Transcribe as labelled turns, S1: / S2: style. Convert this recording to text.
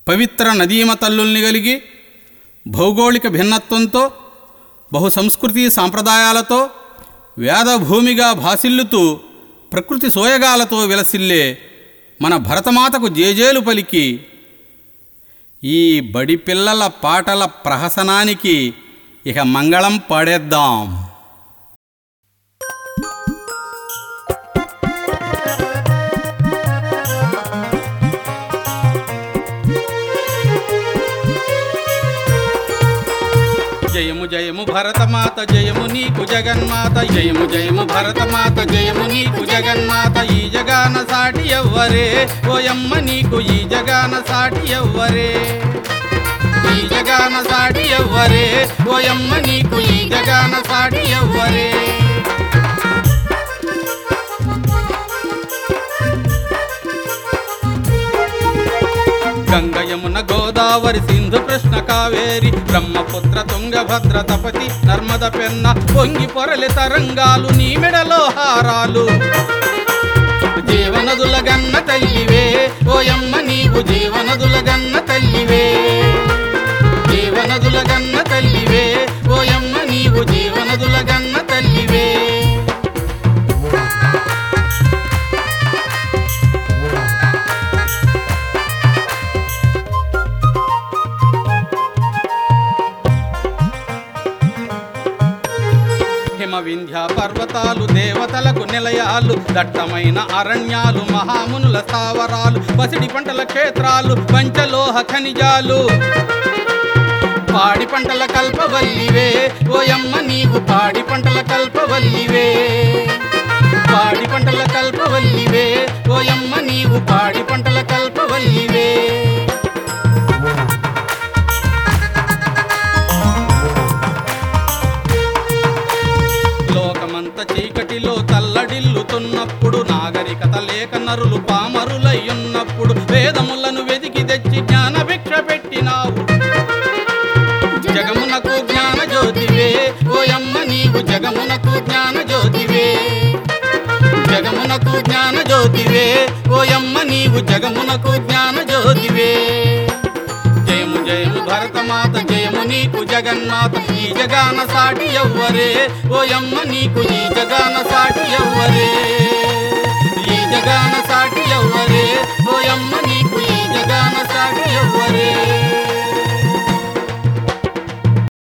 S1: పవిత్ర నదీమ తల్లుల్ని కలిగి భౌగోళిక భిన్నత్వంతో బహు సంస్కృతి సాంప్రదాయాలతో వేదభూమిగా భాసిల్లుతూ ప్రకృతి సోయగాలతో విలసిల్లే మన భరతమాతకు జేజేలు పలికి ఈ బడి పిల్లల పాటల ప్రహసనానికి ఇక మంగళం పాడేద్దాం జయము జయము భరతమాత జయము నీకు జగన్మాత జయము జయము భరతమాత జయము నీకు జగన్మాత ఈ జగాన సాటి ఎవ్వరే ఓయమ్మ నీకు ఈ జగాన సాటి ఎవ్వరే ఈ జగాన సాటి ఎవ్వరే ఓయమ్మ నీకు ఈ జగాన సాటి ఎవ్వరే గంగ యమున గోదావరి సింధు కృష్ణ కావేరి బ్రహ్మపుత్ర తుంగభద్ర తపతి నర్మద పెన్న పొంగి పొరలి తరంగాలు నీ మెడలో హారాలు జీవనదుల గన్న తల్లివే ఓయమ్మ నీవు జీవనదుల గన్న తల్లివే జీవనదుల గన్న తల్లివే ఓయమ్మ నీవు జీవనదుల గన్న తల్లివే హిమ వింధ్య పర్వతాలు దేవతలకు నిలయాలు దట్టమైన అరణ్యాలు మహామునుల స్థావరాలు పసిడి పంటల క్షేత్రాలు పంచలోహ ఖనిజాలు పాడి పంటల కల్పవల్లివే ఓయమ్మ నీవు పాడి పంటల కల్పవల్లివే పాడి పంటల కల్పవల్లివే ఓయమ్మ నీవు పాడి పంటల కల్పవల్లివే లోకమంత చీకటిలో తల్లడిల్లుతున్నప్పుడు నాగరికత లేక నరులు పామరులయ్యున్నప్పుడు వేదములను వెదికి తెచ్చి జ్ఞాన భిక్ష పెట్టినావు జగమునకు జ్ఞాన జ్యోతివే ఓయమ్మ నీవు జగమునకు జ్ఞాన జ్యోతివే జగమునకు జ్ఞాన జ్యోతివే ఓయమ్మ నీవు జగమునకు జ్ఞాన జ్యోతివే జయము జయము భరతమాత జయము నీకు జగన్మాత ఈ జగాన సాటి ఎవ్వరే ఓయమ్మ నీకు ఈ జగాన సాటి ఎవ్వరే ఈ జగాన సాటి ఎవ్వరే ఓయమ్మ నీకు ఈ జగాన సాటి ఎవ్వరే